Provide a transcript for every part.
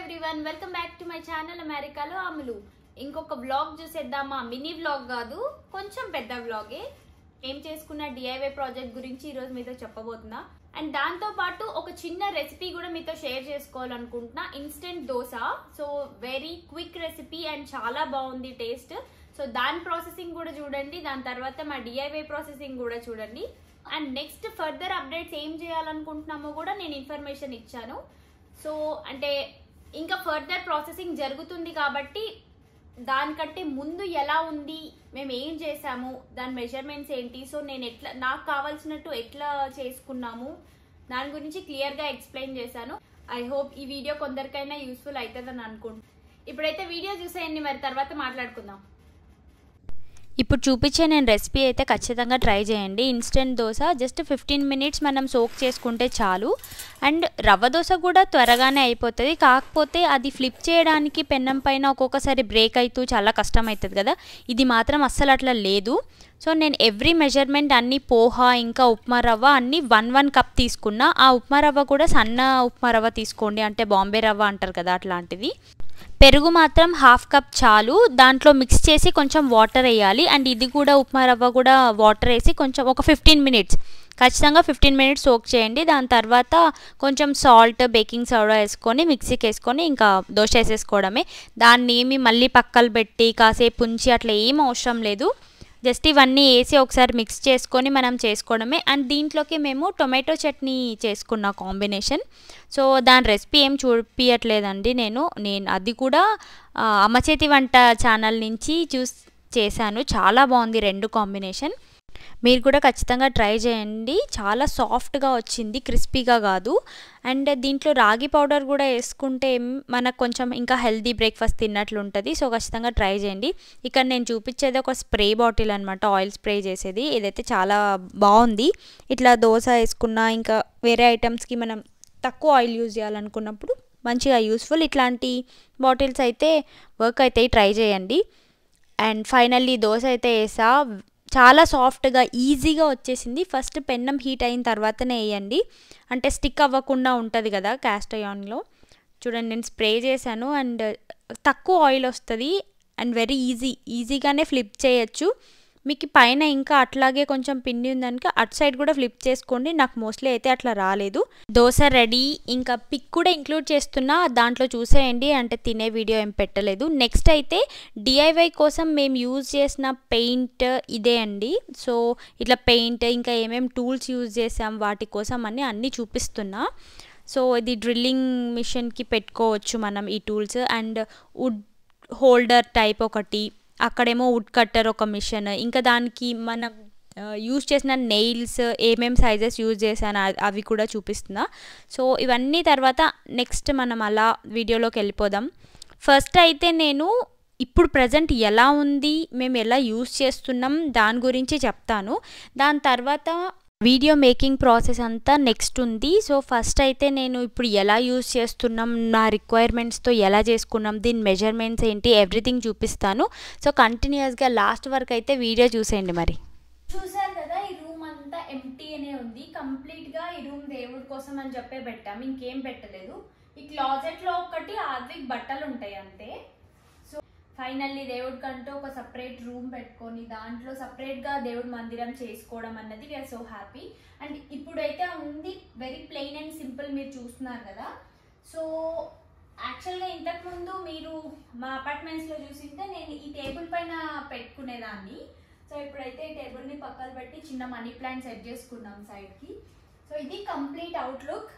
Everyone welcome back to my channel అమెరికాలో అమలు ఇంకొక వ్లాగ్ చూసేద్దామా మినీ వ్లాగ్ కాదు కొంచెం పెద్ద వ్లాగే ఏం చేసుకున్న డిఐవై ప్రాజెక్ట్ గురించి ఈరోజు మీతో చెప్పబోతున్నా అండ్ దాంతో పాటు ఒక చిన్న రెసిపీ కూడా మీతో షేర్ చేసుకోవాలనుకుంటున్నా instant dosa so very quick recipe and చాలా బాగుంది టేస్ట్ సో దాని ప్రాసెసింగ్ కూడా చూడండి దాని తర్వాత మా డిఐవై ప్రాసెసింగ్ కూడా చూడండి అండ్ నెక్స్ట్ ఫర్దర్ అప్డేట్స్ ఏం చేయాలనుకుంటున్నామో కూడా నేను ఇన్ఫర్మేషన్ ఇచ్చాను సో అంటే ఇంకా ఫర్దర్ ప్రాసెసింగ్ జరుగుతుంది కాబట్టి దానికంటే ముందు ఎలా ఉంది మేము ఏం చేసాము దాని మెజర్మెంట్స్ ఏంటి సో నేను ఎట్లా నాకు కావాల్సినట్టు ఎట్లా చేసుకున్నాము దాని గురించి క్లియర్గా ఎక్స్ప్లెయిన్ చేశాను ఐ హోప్ ఈ వీడియో కొందరికైనా యూస్ఫుల్ అవుతుందని అనుకుంటున్నాను ఇప్పుడైతే వీడియో చూసేయండి మరి తర్వాత మాట్లాడుకుందాం ఇప్పుడు చూపించే నేను రెసిపీ అయితే ఖచ్చితంగా ట్రై చేయండి instant dosa just fifteen minutes మనం సోక్ చేసుకుంటే చాలు అండ్ రవ్వ దోశ కూడా త్వరగానే అయిపోతుంది కాకపోతే అది ఫ్లిప్ చేయడానికి పెన్నం పైన ఒక్కొక్కసారి బ్రేక్ అవుతూ చాలా కష్టం అవుతుంది కదా ఇది మాత్రం అస్సలు అట్లా లేదు సో నేను ఎవ్రీ మెజర్మెంట్ అన్ని పోహా ఇంకా ఉప్మా రవ్వ అన్ని వన్ వన్ కప్ తీసుకున్నా ఆ ఉప్మా రవ్వ కూడా సన్న ఉప్మా రవ్వ తీసుకోండి అంటే బాంబే రవ్వ అంటారు కదా అట్లాంటిది పెరుగు మాత్రం హాఫ్ కప్ చాలు దాంట్లో మిక్స్ చేసి కొంచెం వాటర్ వేయాలి అండ్ ఇది కూడా ఉప్మా రవ్వ కూడా వాటర్ వేసి కొంచెం ఒక ఫిఫ్టీన్ మినిట్స్ ఖచ్చితంగా ఫిఫ్టీన్ మినిట్స్ సోక్ చేయండి దాని తర్వాత కొంచెం సాల్ట్ బేకింగ్ సోడా వేసుకొని మిక్సీకి వేసుకొని ఇంకా దోశ వేసేసుకోవడమే దాన్ని ఏమి మళ్ళీ పక్కలు పెట్టి కాసేపు ఉంచి అట్లా ఏం అవసరం లేదు జస్ట్ ఇవన్నీ వేసి ఒకసారి మిక్స్ చేసుకొని మనం చేసుకోవడమే అండ్ దీంట్లోకి మేము టొమాటో చట్నీ చేసుకున్న కాంబినేషన్ సో దాని రెసిపీ ఏం చూపించట్లేదండి నేను నేను అది కూడా అమ్మ చేతి వంట ఛానల్ నుంచి చూస్ చేశాను చాలా బాగుంది రెండు కాంబినేషన్ మీరు కూడా ఖచ్చితంగా ట్రై చేయండి చాలా సాఫ్ట్గా వచ్చింది క్రిస్పీగా కాదు అండ్ దీంట్లో రాగి పౌడర్ కూడా వేసుకుంటే మనకు కొంచెం ఇంకా హెల్దీ బ్రేక్ఫాస్ట్ తిన్నట్లు ఉంటుంది సో ఖచ్చితంగా ట్రై చేయండి ఇక్కడ నేను చూపించేది ఒక స్ప్రే బాటిల్ అనమాట ఆయిల్ స్ప్రే చేసేది ఇదైతే చాలా బాగుంది ఇట్లా దోశ వేసుకున్న ఇంకా వేరే ఐటమ్స్కి మనం తక్కువ ఆయిల్ యూజ్ చేయాలనుకున్నప్పుడు మంచిగా యూస్ఫుల్ ఇట్లాంటి బాటిల్స్ అయితే వర్క్ అయితే ట్రై చేయండి అండ్ ఫైనల్లీ దోశ అయితే వేసా చాలా సాఫ్ట్గా ఈజీగా వచ్చేసింది ఫస్ట్ పెన్నం హీట్ అయిన తర్వాతనే వేయండి అంటే స్టిక్ అవ్వకుండా ఉంటుంది కదా క్యాస్ట్ అయాన్లో చూడండి నేను స్ప్రే చేశాను అండ్ తక్కువ ఆయిల్ వస్తుంది అండ్ వెరీ ఈజీ ఈజీగానే ఫ్లిప్ చేయొచ్చు మీకు పైన ఇంకా అట్లాగే కొంచెం పిండి ఉందనుక అటు సైడ్ కూడా ఫ్లిప్ చేసుకోండి నాకు మోస్ట్లీ అయితే అట్లా రాలేదు దోశ రెడీ ఇంకా పిక్ కూడా ఇంక్లూడ్ చేస్తున్నా దాంట్లో చూసేయండి అంటే తినే వీడియో ఏం పెట్టలేదు నెక్స్ట్ అయితే డిఐవై కోసం మేము యూజ్ చేసిన పెయింట్ ఇదే అండి సో ఇట్లా పెయింట్ ఇంకా ఏమేమి టూల్స్ యూజ్ చేసాం వాటి కోసం అని అన్నీ చూపిస్తున్నా సో ఇది డ్రిల్లింగ్ మిషన్కి పెట్టుకోవచ్చు మనం ఈ tools and wood holder type ఒకటి అక్కడేమో వుడ్ కట్టర్ ఒక మిషన్ ఇంకా దానికి మనం యూజ్ చేసిన నెయిల్స్ ఏమేం సైజెస్ యూజ్ చేశాను అవి కూడా చూపిస్తున్నా సో ఇవన్నీ తర్వాత నెక్స్ట్ మనం అలా వీడియోలోకి వెళ్ళిపోదాం ఫస్ట్ అయితే నేను ఇప్పుడు ప్రజెంట్ ఎలా ఉంది మేము ఎలా యూజ్ చేస్తున్నాం దాని గురించి చెప్తాను దాని తర్వాత వీడియో మేకింగ్ ప్రాసెస్ అంతా నెక్స్ట్ ఉంది సో ఫస్ట్ అయితే నేను ఇప్పుడు ఎలా యూజ్ చేస్తున్నాం నా రిక్వైర్మెంట్స్తో ఎలా చేసుకున్నాం దీని మెజర్మెంట్స్ ఏంటి ఎవ్రీథింగ్ చూపిస్తాను సో కంటిన్యూస్గా లాస్ట్ వరకు అయితే వీడియో చూసేయండి మరి చూసారు కదా ఈ రూమ్ అంతా ఎంటీ అనే ఉంది కంప్లీట్ గా ఈ రూమ్ దేవుడి కోసం అని చెప్పే పెట్టాము ఇంకేం పెట్టలేదు ఈ క్లాజెట్ లో ఒకటి ఆద్విక్ బట్టలు ఉంటాయి అంతే సో ఫైనల్లీ దేవుడికి అంటూ ఒక సపరేట్ రూమ్ పెట్టుకొని దాంట్లో సపరేట్ గా దేవుడి మందిరం చేసుకోవడం అన్నది వీఆర్ సో హ్యాపీ అండ్ ఇప్పుడైతే ఉంది వెరీ ప్లెయిన్ అండ్ సింపుల్ మీరు చూస్తున్నారు కదా సో యాక్చువల్గా ఇంతకుముందు మీరు మా అపార్ట్మెంట్స్లో చూసింటే నేను ఈ టేబుల్ పైన పెట్టుకునేదాన్ని సో ఇప్పుడైతే ఈ టేబుల్ని పక్కన పెట్టి చిన్న మనీ ప్లాంట్ సెట్ చేసుకున్నాం సైడ్కి సో ఇది కంప్లీట్ అవుట్లుక్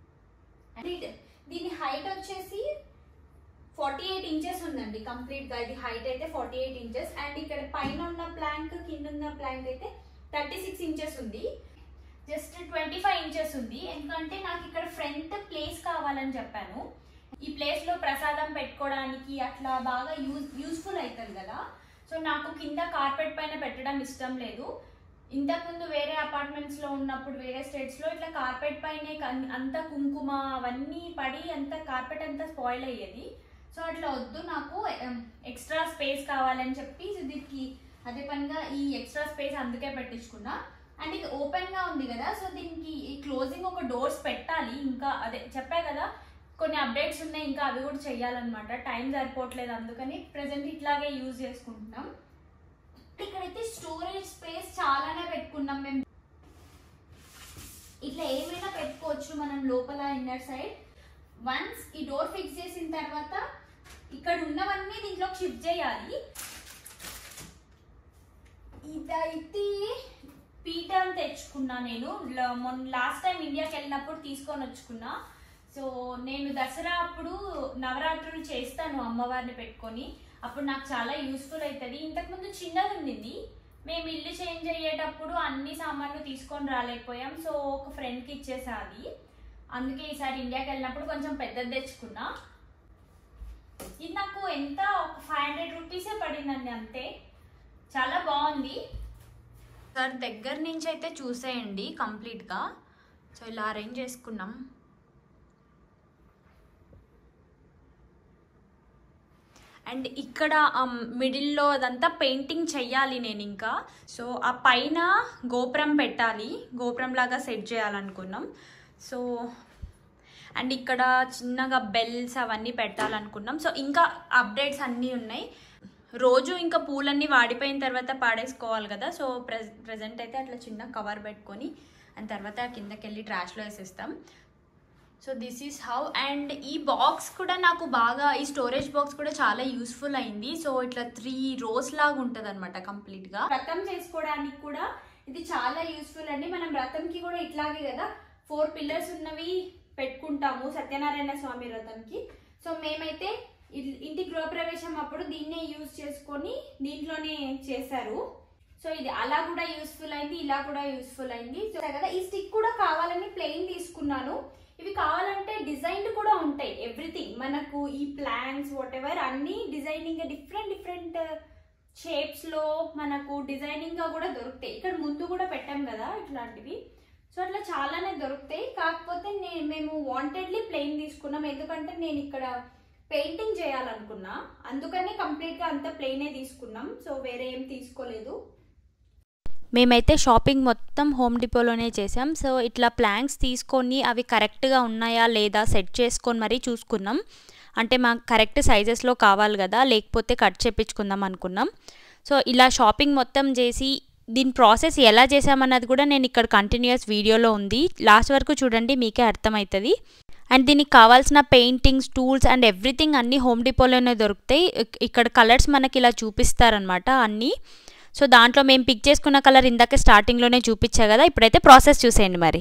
దీని హైట్ వచ్చేసి ఫార్టీ ఎయిట్ ఇంచెస్ ఉందండి కంప్లీట్గా ఇది హైట్ అయితే ఫార్టీ ఎయిట్ ఇంచెస్ అండ్ ఇక్కడ పైన ఉన్న ప్లాంక్ కింద ఉన్న ప్లాంక్ అయితే థర్టీ సిక్స్ ఇంచెస్ ఉంది జస్ట్ ట్వంటీ ఫైవ్ ఇంచెస్ ఉంది ఎందుకంటే నాకు ఇక్కడ ఫ్రంట్ ప్లేస్ కావాలని చెప్పాను ఈ ప్లేస్లో ప్రసాదం పెట్టుకోవడానికి అట్లా బాగా యూజ్ యూస్ఫుల్ అవుతుంది కదా సో నాకు కింద కార్పెట్ పైన పెట్టడం ఇష్టం లేదు ఇంతకుముందు వేరే అపార్ట్మెంట్స్లో ఉన్నప్పుడు వేరే స్టేట్స్లో ఇట్లా కార్పెట్ పైనే అంత కుంకుమ అవన్నీ పడి అంత కార్పెట్ అంతా స్పాయిల్ అయ్యేది సో అట్లా వద్దు నాకు ఎక్స్ట్రా స్పేస్ కావాలని చెప్పి దీనికి అదే పనిగా ఈ ఎక్స్ట్రా స్పేస్ అందుకే పెట్టించుకున్నా అండ్ ఇది ఓపెన్ గా ఉంది కదా సో దీనికి ఈ క్లోజింగ్ ఒక డోర్స్ పెట్టాలి ఇంకా అదే చెప్పా కదా కొన్ని అప్డేట్స్ ఉన్నాయి ఇంకా అవి కూడా చెయ్యాలన్నమాట టైం సరిపోవట్లేదు అందుకని ప్రజెంట్ ఇట్లాగే యూజ్ చేసుకుంటున్నాం ఇక్కడైతే స్టోరేజ్ స్పేస్ చాలానే పెట్టుకున్నాం మేము ఇట్లా ఏమైనా పెట్టుకోవచ్చు మనం లోపల ఇన్నర్ సైడ్ వన్స్ ఈ డోర్ ఫిక్స్ చేసిన తర్వాత ఇక్కడ ఉన్నవన్నీ దీంట్లోకి షిఫ్ట్ చేయాలి ఇదైతే పీఠం తెచ్చుకున్నా నేను ల- మొన్న లాస్ట్ టైం ఇండియాకి వెళ్ళినప్పుడు తీసుకొని వచ్చుకున్నా సో నేను దసరా అప్పుడు నవరాత్రులు చేస్తాను అమ్మవారిని పెట్టుకొని అప్పుడు నాకు చాలా యూస్ఫుల్ అవుతుంది ఇంతకుముందు చిన్నది ఉండింది మేము ఇల్లు చేంజ్ అయ్యేటప్పుడు అన్ని సామాన్లు తీసుకొని రాలేకపోయాం సో ఒక ఫ్రెండ్కి ఇచ్చేసా అది అందుకే ఈసారి ఇండియాకి వెళ్ళినప్పుడు కొంచెం పెద్దది తెచ్చుకున్నా ఇది నాకు ఎంత ఒక ఫైవ్ హండ్రెడ్ రూపీసే పడిందండి అంతే చాలా బాగుంది సార్ దగ్గర నుంచి అయితే చూసేయండి కంప్లీట్గా సో ఇలా అరేంజ్ చేసుకున్నాం అండ్ ఇక్కడ మిడిల్లో అదంతా పెయింటింగ్ చెయ్యాలి నేను ఇంకా సో ఆ పైన గోపురం పెట్టాలి గోపురం లాగా సెట్ చేయాలనుకున్నాం సో అండ్ ఇక్కడ చిన్నగా బెల్స్ అవన్నీ పెట్టాలనుకున్నాం సో ఇంకా అప్డేట్స్ అన్నీ ఉన్నాయి రోజు ఇంకా పూలన్నీ వాడిపోయిన తర్వాత పాడేసుకోవాలి కదా సో ప్రె ప్రజెంట్ అయితే అట్లా చిన్న కవర్ పెట్టుకొని అండ్ తర్వాత కిందకి వెళ్ళి ట్రాష్లో వేసేస్తాం so this is how and ఈ బాక్స్ కూడా నాకు బాగా ఈ స్టోరేజ్ బాక్స్ కూడా చాలా యూస్ఫుల్ అయింది సో ఇట్లా త్రీ రోస్ లాగా ఉంటుంది అనమాట కంప్లీట్గా వ్రతం చేసుకోవడానికి కూడా ఇది చాలా యూస్ఫుల్ అండి మనం వ్రతంకి కూడా ఇట్లాగే కదా ఫోర్ పిల్లర్స్ ఉన్నవి పెట్టుకుంటాము సత్యనారాయణ స్వామి వ్రతంకి సో మేమైతే ఇల్- ఇంటి గృహప్రవేశం అప్పుడు దీన్నే యూజ్ చేసుకొని దీంట్లోనే చేశారు సో ఇది అలా కూడా యూస్ఫుల్ అయింది ఇలా కూడా యూస్ఫుల్ అయింది సో కదా ఈ స్టిక్ కూడా కావాలని ప్లెయిన్ తీసుకున్నాను ఇవి కావాలంటే డిజైన్ కూడా ఉంటాయి ఎవ్రీథింగ్ మనకు ఈ ప్లాన్స్ వాట్ ఎవర్ అన్ని డిజైనింగ్ డిఫరెంట్ డిఫరెంట్ షేప్స్ లో మనకు డిజైనింగ్ గా కూడా దొరుకుతాయి ఇక్కడ ముందు కూడా పెట్టాం కదా ఇట్లాంటివి సో అట్లా చాలానే దొరుకుతాయి కాకపోతే నే- మేము వాంటెడ్లీ ప్లెయిన్ తీసుకున్నాం ఎందుకంటే నేను ఇక్కడ పెయింటింగ్ చేయాలనుకున్నా అందుకని కంప్లీట్ గా అంతా ప్లెయినే తీసుకున్నాం సో వేరే ఏం తీసుకోలేదు మేమైతే షాపింగ్ మొత్తం హోమ్ డిపోలోనే చేసాం సో ఇట్లా ప్లాంక్స్ తీసుకొని అవి కరెక్ట్గా ఉన్నాయా లేదా సెట్ చేసుకొని మరీ చూసుకున్నాం అంటే మాకు కరెక్ట్ సైజెస్లో కావాలి కదా లేకపోతే కట్ చేపించుకుందాం అనుకున్నాం సో ఇలా షాపింగ్ మొత్తం చేసి దీని ప్రాసెస్ ఎలా చేసామన్నది కూడా నేను ఇక్కడ కంటిన్యూస్ వీడియోలో ఉంది లాస్ట్ వరకు చూడండి మీకే అర్థమవుతుంది అండ్ దీనికి కావాల్సిన పెయింటింగ్స్ టూల్స్ అండ్ ఎవ్రీథింగ్ అన్నీ హోమ్ డిపోలోనే దొరుకుతాయి ఇక్- ఇక్కడ కలర్స్ మనకి ఇలా చూపిస్తారనమాట అన్నీ సో దాంట్లో మేము పిక్ చేసుకున్న కలర్ ఇందాక స్టార్టింగ్లోనే చూపించా కదా ఇప్పుడైతే ప్రాసెస్ చూసేయండి మరి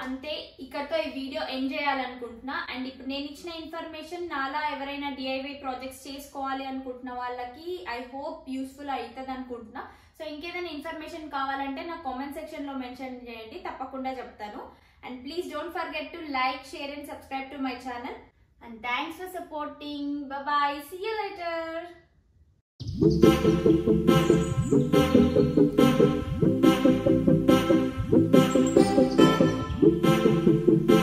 అంతే ఇక్కడతో ఈ వీడియో ఎండ్ చేయాలనుకుంటున్నా అండ్ ఇప్పుడు నేను ఇచ్చిన ఇన్ఫర్మేషన్ నాలా ఎవరైనా డిఐవై ప్రాజెక్ట్స్ చేసుకోవాలి అనుకుంటున్న వాళ్ళకి ఐ హోప్ యూస్ఫుల్ అవుతుంది అనుకుంటున్నా సో ఇంకేదైనా ఇన్ఫర్మేషన్ కావాలంటే నా కామెంట్ సెక్షన్ లో మెన్షన్ చేయండి తప్పకుండా చెప్తాను and please don't forget to like share and subscribe to my channel and thanks for supporting bye see you later Thank you.